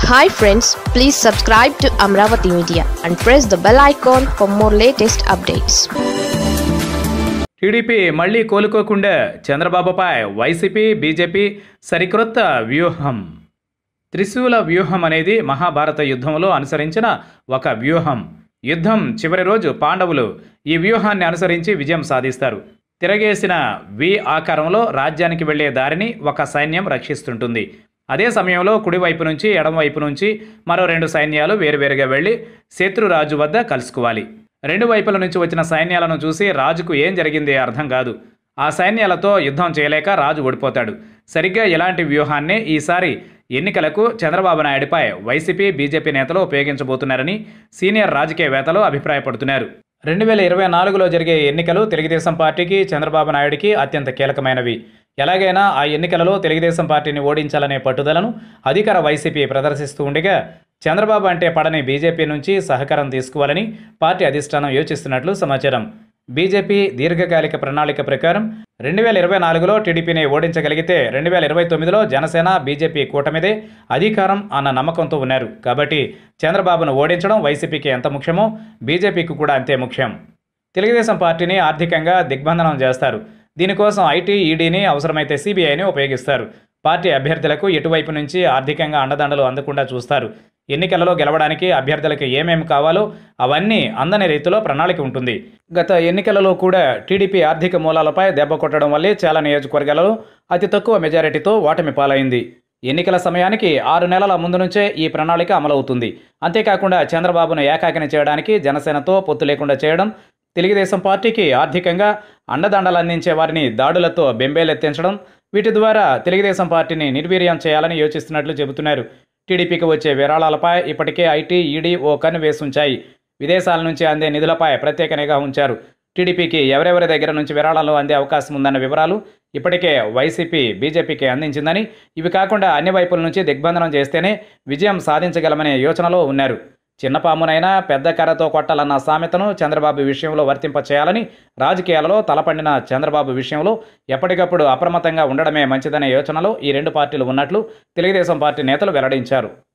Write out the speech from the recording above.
hi friends please subscribe to Amaravati media and press the bell icon for more latest updates TDP మళ్లీ కోలుకోకుండా చంద్రబాబుపై YCP BJP సరికొత్త వ్యూహం త్రిశూల వ్యూహం అనేది మహాభారత యుద్ధంలో అనుసరించిన ఒక వ్యూహం యుద్ధం చివరి రోజు పాండవులు ఈ వ్యూహాన్ని అనుసరించి విజయం సాధిస్తారు తిరగేసిన వి ఆకారంలో రాజ్యానికి వెళ్లే దారిని ఒక సైన్యం రక్షిస్తుంటుంది అదే సమయంలో కుడివైపు నుంచి ఎడమవైపు నుంచి మరో రెండు సైన్యాలు వేరువేరుగా వెళ్లి శత్రురాజు వద్ద కలుసుకోవాలి రెండు వైపుల నుంచి వచ్చిన సైన్యాలను చూసి రాజుకు ఏం జరిగింది అర్థం కాదు ఆ సైన్యాలతో యుద్ధం చేయలేక రాజు ఓడిపోతాడు సరిగ్గా ఇలాంటి వ్యూహాన్ని ఈసారి ఎన్నికలకు చంద్రబాబు నాయుడుపై వైసీపీ బీజేపీ నేతలు ఉపయోగించబోతున్నారని సీనియర్ రాజకీయవేత్తలు అభిప్రాయపడుతున్నారు రెండు వేల ఇరవై నాలుగులో జరిగే ఎన్నికలు తెలుగుదేశం పార్టీకి చంద్రబాబు నాయుడికి అత్యంత కీలకమైనవి ఎలాగైనా ఆ ఎన్నికలలో తెలుగుదేశం పార్టీని ఓడించాలనే పట్టుదలను అధికార వైసీపీ ప్రదర్శిస్తూ ఉండగా చంద్రబాబు అంటే పడని బీజేపీ నుంచి సహకారం తీసుకోవాలని పార్టీ అధిష్టానం యోచిస్తున్నట్లు సమాచారం బీజేపీ దీర్ఘకాలిక ప్రణాళిక ప్రకారం రెండు వేల ఇరవై నాలుగులో టీడీపీని ఓడించగలిగితే రెండు వేల ఇరవై తొమ్మిదిలో జనసేన బీజేపీ కూటమిదే అధికారం అన్న నమ్మకంతో ఉన్నారు కాబట్టి చంద్రబాబును ఓడించడం వైసీపీకి ఎంత ముఖ్యమో బీజేపీకి కూడా అంతే ముఖ్యం తెలుగుదేశం పార్టీని ఆర్థికంగా దిగ్బంధనం చేస్తారు దీనికోసం ఐటీ ఈడీని అవసరమైతే సిబిఐని ఉపయోగిస్తారు పార్టీ అభ్యర్థులకు ఎటువైపు నుంచి ఆర్థికంగా అండదండలు అందకుండా చూస్తారు ఎన్నికలలో గెలవడానికి అభ్యర్థులకు ఏమేమి కావాలో అవన్నీ అందని రీతిలో ప్రణాళిక ఉంటుంది గత ఎన్నికలలో కూడా టీడీపీ ఆర్థిక మూలాలపై దెబ్బ కొట్టడం వల్లే చాలా నియోజకవర్గాలలో అతి తక్కువ మెజారిటీతో ఓటమి పాలైంది ఎన్నికల సమయానికి ఆరు నెలల ముందు నుంచే ఈ ప్రణాళిక అమలవుతుంది అంతేకాకుండా చంద్రబాబును ఏకాకిని చేయడానికి జనసేనతో పొత్తు లేకుండా చేయడం తెలుగుదేశం పార్టీకి ఆర్థికంగా అండదండలు అందించే వారిని దాడులతో బెంబేలెత్తించడం వీటి ద్వారా తెలుగుదేశం పార్టీని నిర్వీర్యం చేయాలని యోచిస్తున్నట్లు చెబుతున్నారు టీడీపీకి వచ్చే విరాళాలపై ఇప్పటికే ఐటీ ఈడీ ఓ కన్ను వేసి ఉంచాయి విదేశాల నుంచి అందే నిధులపై ప్రత్యేక నిఘా ఉంచారు టీడీపీకి ఎవరెవరి దగ్గర నుంచి విరాళాలు అందే అవకాశం ఉందన్న వివరాలు ఇప్పటికే వైసీపీ బీజేపీకి అందించిందని ఇవి కాకుండా అన్ని వైపుల నుంచి దిగ్బంధనం చేస్తేనే విజయం సాధించగలమనే యోచనలో ఉన్నారు చిన్న పామునైనా పెద్ద కర్రతో కొట్టాలన్న సామెతను చంద్రబాబు విషయంలో వర్తింప చేయాలని రాజకీయాలలో తలపండిన చంద్రబాబు విషయంలో ఎప్పటికప్పుడు అప్రమత్తంగా ఉండడమే మంచిదనే యోచనలో ఈ రెండు పార్టీలు ఉన్నట్లు తెలుగుదేశం పార్టీ నేతలు వెల్లడించారు